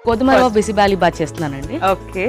గోధుమ రవ్వ బిసిబాలి బాత్ చేస్తున్నానండి ఓకే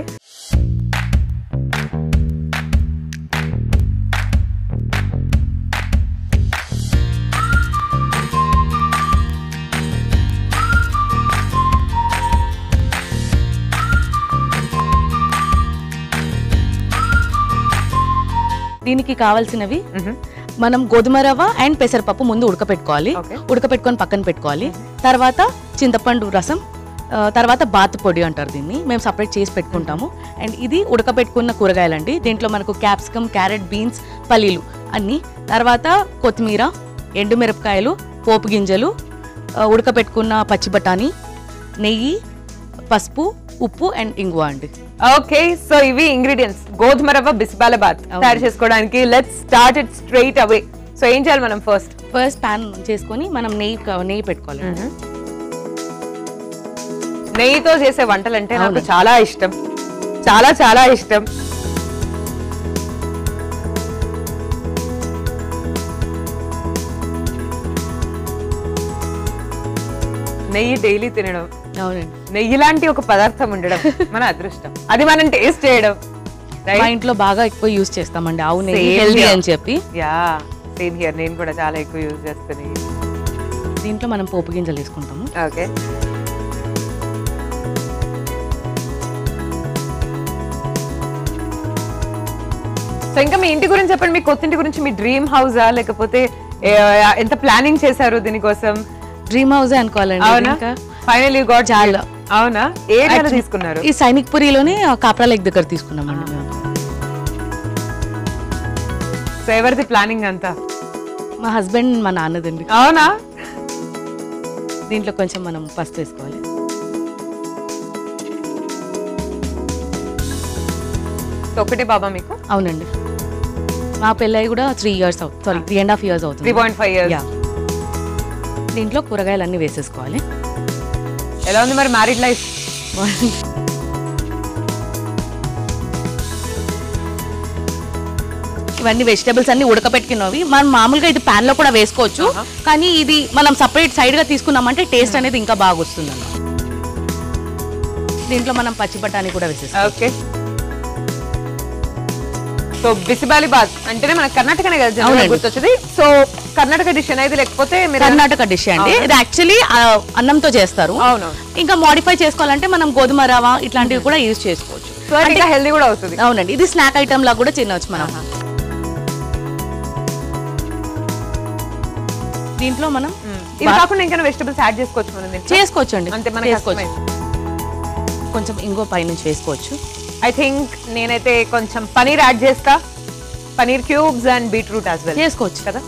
దీనికి కావాల్సినవి మనం గోధుమ రవ్వ అండ్ పెసరపప్పు ముందు ఉడకపెట్టుకోవాలి Okay. ఉడకపెట్టుకొని పక్కన పెట్టుకోవాలి తర్వాత చింతపండు రసం ఆ, తర్వాత బాత్ పొడి అంటారు దీన్ని మేము సపరేట్ చేసి పెట్టుకుంటాము అండ్ ఇది ఉడకపెట్టుకున్న కూరగాయలండి దీంట్లో మనకు క్యాప్సికమ్ క్యారెట్ బీన్స్ పల్లీలు అన్నీ తర్వాత కొత్తిమీర ఎండుమిరపకాయలు పోపు గింజలు ఆ, ఉడకపెట్టుకున్న పచ్చి బఠానీ నెయ్యి పసుపు ఉప్పు అండ్ ఇంగువ అండి ఓకే సో ఇవి ఇంగ్రీడియంట్స్ గోధుమ రవ్వ బిస్బాలాబాద్ అవును. తయారు చేసుకోవడానికి let's start it straight away so ఏం చేయాలి మనం ఫస్ట్ ఫస్ట్ ప్యాన్ చేసుకొని మనం నెయ్యి క- నెయ్యి పెట్టుకోవాలి నెయ్యితో చేసే వంటలంటే నాకు అవును. చాలా ఇష్టం చాలా చాలా ఇష్టం నెయ్యి డైలీ తినడం అవునండి నెయ్యి లాంటి ఒక పదార్థం ఉండడం మన అదృష్టం అది మనం టేస్ట్ చేయడం మా ఇంట్లో బాగా ఎక్కువ యూజ్ చేస్తామండి ఆవు నెయ్యి Same హెల్దీ here. అని చెప్పి యా సేమ్ హియర్ నేను కూడా చాలా ఎక్కువ యూజ్ చేస్తాను దీంట్లో మనం పోపు గింజలు వేసుకుంటాము ఓకే సో ఇంకా మీ ఇంటి గురించి చెప్పండి మీ కొత్త ఇంటి గురించి మీ డ్రీమ్ హౌసా లేకపోతే ఏ, ఎంత ప్లానింగ్ చేశారు దీనికోసం డ్రీమ్ హౌస్ అనుకోవాలండి ఇది అవునా ఇంకా ఫైనల్ యూ గాట్ చాలా. అవునా ఏ ఏరియాలో తీసుకున్నారు ఈ సైనిక్ పురిలోనే కాప్రా లేక్ దగ్గర తీసుకున్నామండి మేము సో ఎవరిది ప్లానింగ్ అంతా మా హస్బెండ్ మా నాన్నదండి అవునా దీంట్లో కొంచెం మనం పసుపు వేసుకోవాలి సో ఒకటే బాబా మీకు అవునండి మా పెళ్ళి కూడా త్రీ ఇయర్స్ అవుతుంది sorry three and half years అవుతుంది three point five years yeah దీంట్లో కూరగాయలు అన్నీ వేసేసుకోవాలి ఎలా ఉంది మరి మ్యారీడ్ లైఫ్ ఇవన్నీ వెజిటబుల్స్ అన్ని ఉడకపెట్టుకున్నవి మనం మామూలుగా ఇది pan లో కూడా వేసుకోవచ్చు కానీ ఇది మనం సపరేట్ సైడ్ గా తీసుకున్నామంటే టేస్ట్ అనేది ఇంకా బాగా వస్తుంది అన్నమాట దీంట్లో మనం పచ్చి బఠానీ కూడా వేసేస్తాం ఓకే సో బిసిబాలి బాత్ అంటేనే మన కర్ణాటకనే కదా జనరల్గా అవునండి. గుర్తొచ్చేది సో కర్ణాటక డిష్ అనేది లేకపోతే మీరు కర్ణాటక డిష్ అండి ఇది యాక్చువల్లీ అన్నంతో చేస్తారు అవును ఇంకా మోడిఫై చేసుకోవాలంటే మనం గోధుమ రవ ఇట్లాంటివి కూడా యూజ్ చేసుకోవచ్చు సో అది ఇంకా హెల్దీ కూడా అవుతుంది అవునండి ఇది స్నాక్ ఐటమ్ లా కూడా తినవచ్చు మనం దీంట్లో మనం ఇది కాకుండా ఇంకా వెజిటబుల్స్ యాడ్ చేసుకోవచ్చు మనం దీంట్లో చేసుకోవచ్చు అండి అంతే మనకి చేసుకోవచ్చు కొంచెం ఇంకో పైనుంచి వేసుకోవచ్చు ఐ థింక్ నేనైతే కొంచెం పనీర్ యాడ్ చేస్తా paneer cubes and beetroot as well చేసుకోవచ్చు కదా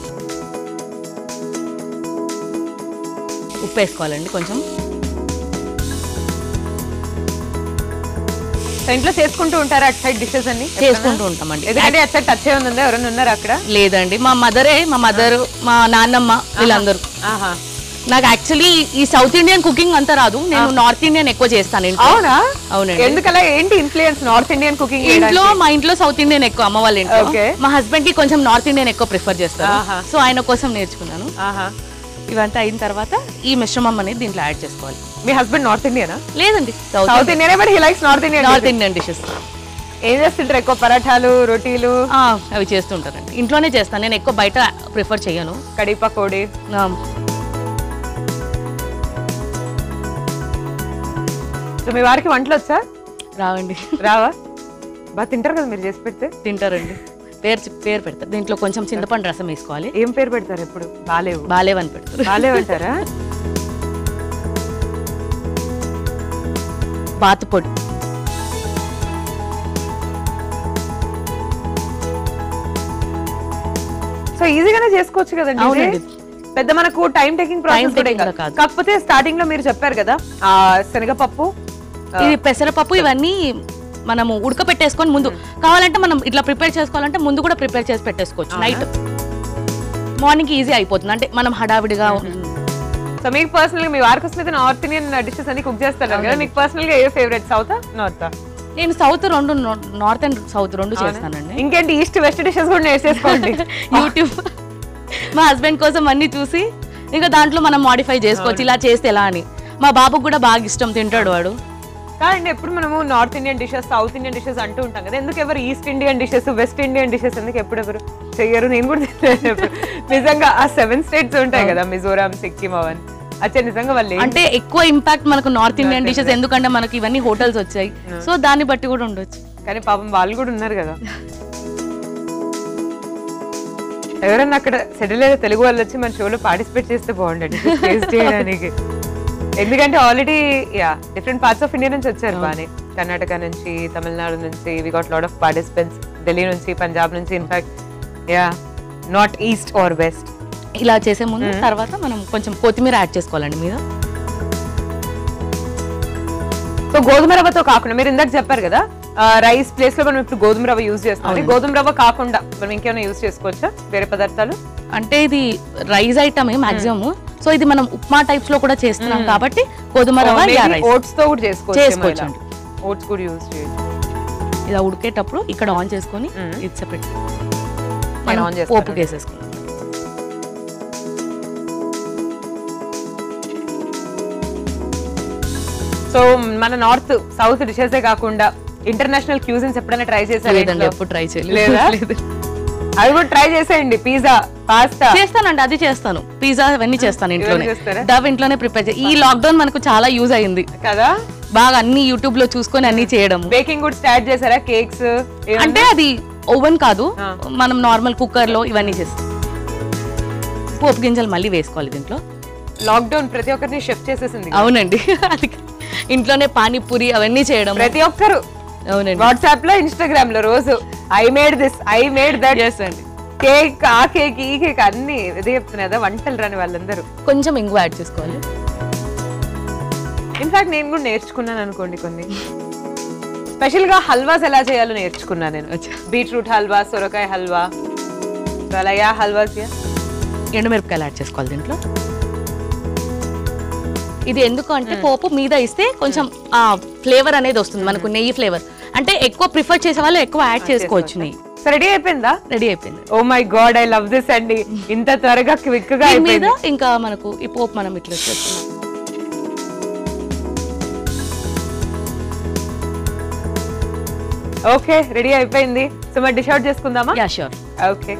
ఉప్పు వేసుకోవాలండి కొంచెం సో ఇంట్లో చేసుకుంటూ ఉంటారా అటు సైడ్ డిషెస్ అన్ని చేసుకుంటూ ఉంటామండి ఎందుకంటే అటు సైడ్ టచ్ అయి ఉందా ఎవరైనా ఉన్నారు అక్కడ లేదండి మా మదరే మా మదర్ మా నాన్నమ్మ వీళ్ళందరూ ఆహా నాకు యాక్చువల్లీ ఈ సౌత్ ఇండియన్ కుకింగ్ అంతా రాదు నేను నార్త్ ఇండియన్ ఎక్కువ చేస్తాను ఇంట్లో అవునా అవునండి ఎందుకలా ఏంటి ఇన్ఫ్లుయెన్స్ నార్త్ ఇండియన్ కుకింగ్ ఇంట్లో మా ఇంట్లో సౌత్ ఇండియన్ ఎక్కువ అమ్మ వాళ్ళ ఇంట్లో Okay. మా హస్బెండ్ కి కొంచెం నార్త్ ఇండియన్ ఎక్కువ ప్రిఫర్ చేస్తారు ఆహా. సో ఆయన కోసం నేర్చుకున్నాను ఆహా ఇవంతా అయిన తర్వాత ఈ మిశ్రమం అనేది దీంట్లో యాడ్ చేసుకోవాలి మీ హస్బెండ్ నార్త్ ఇండియనా లేదండి సౌత్ సౌత్ ఇండియనే but he likes north Indian north Indian dishes ఏం చేస్తుంటారు ఎక్కువ పరాఠాలు రోటీలు అవి చేస్తుంటారండి ఇంట్లోనే చేస్తాను నేను ఎక్కువ బయట ప్రిఫర్ చేయను కడీ పకోడీ ఆ, సో మీ వారికి వంటలు వచ్చా రావండి రావా బాగా తింటారు కదా మీరు చేసి పెడితే తింటారండి పేరు చెప్- పేరు పెడతారు దీంట్లో కొంచెం చింతపండు రసం వేసుకోవాలి ఏం పేరు పెడతారు ఎప్పుడు బాలేవు బాలేవని పెడతారు బాలేవంటారా బాతు పొడి సో ఈజీగానే చేసుకోవచ్చు కదండి ఇది? అవునండి. పెద్ద మనకు టైం టేకింగ్ ప్రాసెస్ కూడా taking కాదు. లో కాదు. కాకపోతే స్టార్టింగ్ లో మీరు చెప్పారు కదా ఆ శనగపప్పు ఇది పెసరపప్పు ఇవన్నీ మనము ఉడకపెట్టేసుకొని ముందు కావాలంటే మనం ఇట్లా ప్రిపేర్ చేసుకోవాలంటే ముందు కూడా ప్రిపేర్ చేసి పెట్టేసుకోవచ్చు నైట్ మార్నింగ్ ఈజీ అయిపోతుంది అంటే మనం హడావిడిగా సో మీకు పర్సనల్ గా మీ వారికి వస్తే నార్త్ ఇండియన్ డిషెస్ అన్ని కుక్ చేస్తారు కదా మీకు పర్సనల్ గా ఏ ఫేవరెట్ సౌత్ నార్త్ నేను సౌత్ రెండు నార్త్ అండ్ సౌత్ రెండు చేస్తానండి ఇంకేంటి ఈస్ట్ వెస్ట్ డిషెస్ కూడా నేర్చేసుకోండి యూట్యూబ్ మా హస్బెండ్ కోసం అన్ని చూసి ఇంకా దాంట్లో మనం మాడిఫై చేసుకోవచ్చు ఇలా చేస్తే ఎలా అని మా బాబుకు కూడా బాగా ఇష్టం తింటాడు వాడు కాదండి ఎప్పుడు మనము north Indian dishes south Indian dishes అంటూ ఉంటాం కదా ఎందుకు ఎవరు east Indian dishes west Indian dishes ఎందుకు ఎప్పుడు ఎవరు చెయ్యరు నేను కూడా తెలియదు ఎప్పుడు. నిజంగా ఆ సెవెన్ స్టేట్స్ ఉంటాయి కదా మిజోరాం సిక్కిం అవన్నీ అచ్చా నిజంగా వాళ్ళు ఏం- అంటే ఎక్కువ ఇంపాక్ట్ మనకు నార్త్ ఇండియన్ డిషెస్ ఎందుకంటే మనకి ఇవన్నీ హోటల్స్ వచ్చాయి సో దాన్ని బట్టి కూడా ఉండొచ్చు కానీ పాపం వాళ్ళు కూడా ఉన్నారు కదా ఎవరన్నా అక్కడ సెటిల్ అయిన తెలుగు వాళ్ళు వచ్చి మన షోలో పార్టిసిపేట్ చేస్తే బాగుండండి టేస్ట్ చేయడానికి ఎందుకంటే already yeah different parts of India నుంచి వచ్చారు బానే కర్ణాటక నుంచి తమిళనాడు నుంచి we got lot of participants Delhi నుంచి పంజాబ్ నుంచి in fact yeah not east or west ఇలా చేసే ముందు తర్వాత మనం కొంచెం కొత్తిమీర యాడ్ చేసుకోవాలండి మీద సో గోధుమ రవ్వతో కాకుండా మీరు ఇందాక చెప్పారు కదా రైస్ ప్లేస్ లో మనం ఇప్పుడు గోధుమ రవ్వ యూజ్ చేస్తాం గోధుమ రవ్వ కాకుండా మనం ఇంకేమైనా యూజ్ చేసుకోవచ్చా వేరే పదార్థాలు అంటే ఇది రైస్ ఐటమే మాక్సిమం సో ఇది మనం ఉప్మా టైప్స్ లో కూడా చేస్తున్నాం కాబట్టి గోధుమ రవ్వ యా రైస్ ఓట్స్ తో కూడా చేసుకోవచ్చు చేసుకోవచ్చు అండి. ఓట్స్ కూడా యూజ్ చేయొచ్చు ఇలా ఉడికేటప్పుడు ఇక్కడ ఆన్ చేసుకొని ఇది సెపరేట్ నేను on చేస్తాను. పోపుకి వేసేసుకున్నాం సో మన నార్త్ సౌత్ డిషెస్ కాకుండా ఇంటర్నేషనల్ క్యూజిన్స్ ఎప్పుడైనా ట్రై చేశారు లేదండి ఎప్పుడు ట్రై చేయలేదు లేదా? లేదు. అవి కూడా ట్రై చేసేయండి పిజ్జా పాస్తా చేస్తానండి అది చేస్తాను పిజ్జా అవన్నీ చేస్తాను ఇంట్లోనే చేస్తారా? డవ్ ఇంట్లోనే ప్రిపేర్ చేయి ఈ లాక్డౌన్ మనకు చాలా యూజ్ అయింది కదా బాగా అన్ని యూట్యూబ్ లో చూసుకొని అన్ని చేయడము బేకింగ్ కూడా స్టార్ట్ చేశారా కేక్స్ అంటే అది ఓవెన్ కాదు మనం నార్మల్ కుక్కర్ లో ఇవన్నీ చేస్తాం పోపు గింజలు మళ్ళీ వేసుకోవాలి దీంట్లో లాక్డౌన్ ప్రతి ఒక్కరిని షెఫ్ చేసేసింది అవునండి అది ఇంట్లోనే పానీపూరి అవన్నీ చేయడం ప్రతి ఒక్కరు అవునండి వాట్సాప్ లో ఇన్స్టాగ్రామ్ లో రోజు I made this I made that yes అండి కేక్ ఆ కేక్ ఈ కేక్ అన్ని ఇదే చెప్తున్నా కదా వంటలు రాని వాళ్ళందరూ కొంచెం ఇంగు యాడ్ చేసుకోవాలి ఇన్ఫాక్ట్ నేను కూడా నేర్చుకున్నాను అనుకోండి కొన్ని స్పెషల్ గా హల్వాస్ ఎలా చేయాలో నేర్చుకున్నాను నేను అచ్చా. బీట్రూట్ హల్వా సొరకాయ హల్వా సో అలా యా హల్వాస్ యా ఎండుమిరపకాయలు యాడ్ చేసుకోవాలి దీంట్లో ఇది ఎందుకు అంటే పోపు మీద ఇస్తే కొంచెం ఆ ఫ్లేవర్ అనేది వస్తుంది మనకు నెయ్యి ఫ్లేవర్ అంటే ఎక్కువ ప్రిఫర్ చేసే వాళ్ళు ఎక్కువ యాడ్ చేసుకోవచ్చు నెయ్యి సో రెడీ అయిపోయిందా రెడీ అయిపోయింది oh my god I love this అండి ఇంత త్వరగా క్విక్ గా దీని మీద అయిపోయింది ఇంకా మనకు ఈ పోపు మనం ఇట్లా చేస్తున్నాం ఓకే రెడీ అయిపోయింది సో మరి డిష్ అవుట్ చేసుకుందామా యా షూర్ ఓకే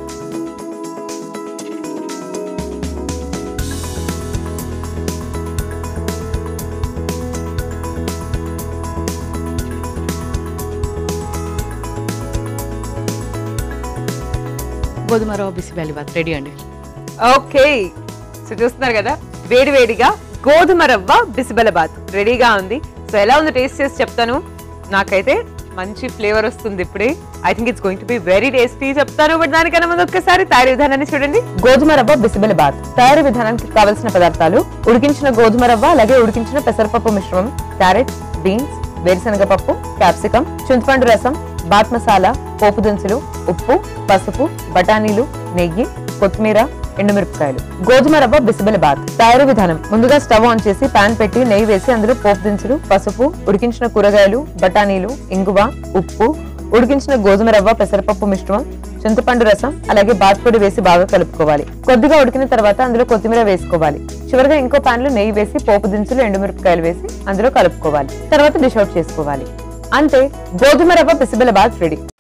గోధుమ రవ్వ బిసిబెల్లి బాత్ రెడీ అండి ఓకే సో చూస్తున్నారు కదా వేడి వేడిగా గోధుమ రవ్వ బిసిబెలబాత్ రెడీగా ఉంది సో ఎలా ఉందో టేస్ట్ చేసి చెప్తాను నాకైతే మంచి ఫ్లేవర్ వస్తుంది ఇప్పుడే I think it's going to be very tasty చెప్తాను బట్ దానికన్నా ముందు ఒక్కసారి తయారీ విధానాన్ని చూడండి గోధుమ రవ్వ బిసిబెలబాత్ తయారీ విధానానికి కావలసిన పదార్థాలు ఉడికించిన గోధుమ రవ్వ అలాగే ఉడికించిన పెసరపప్పు మిశ్రమం క్యారెట్ బీన్స్ వేరుశనగ పప్పు క్యాప్సికం చింతపండు రసం బాత్ మసాలా పోపు దినుసులు ఉప్పు పసుపు బఠానీలు నెయ్యి కొత్తిమీర ఎండుమిరపకాయలు గోధుమ రవ్వ బిసిబెల బాత్ తయారీ విధానం ముందుగా స్టవ్ ఆన్ చేసి పాన్ పెట్టి నెయ్యి వేసి అందులో పోపు దినుసులు పసుపు ఉడికించిన కూరగాయలు బఠానీలు ఇంగువ ఉప్పు ఉడికించిన గోధుమ రవ్వ పెసరపప్పు మిశ్రమం చింతపండు రసం అలాగే బాత్ పొడి వేసి బాగా కలుపుకోవాలి కొద్దిగా ఉడికిన తర్వాత అందులో కొత్తిమీర వేసుకోవాలి చివరిగా ఇంకో పాన్ లో నెయ్యి వేసి పోపు దినుసులు ఎండుమిరపకాయలు వేసి అందులో కలుపుకోవాలి తర్వాత డిష్ అవుట్ చేసుకోవాలి అంతే గోధుమ రవ్వ పిసిబెల బాత్ రెడీ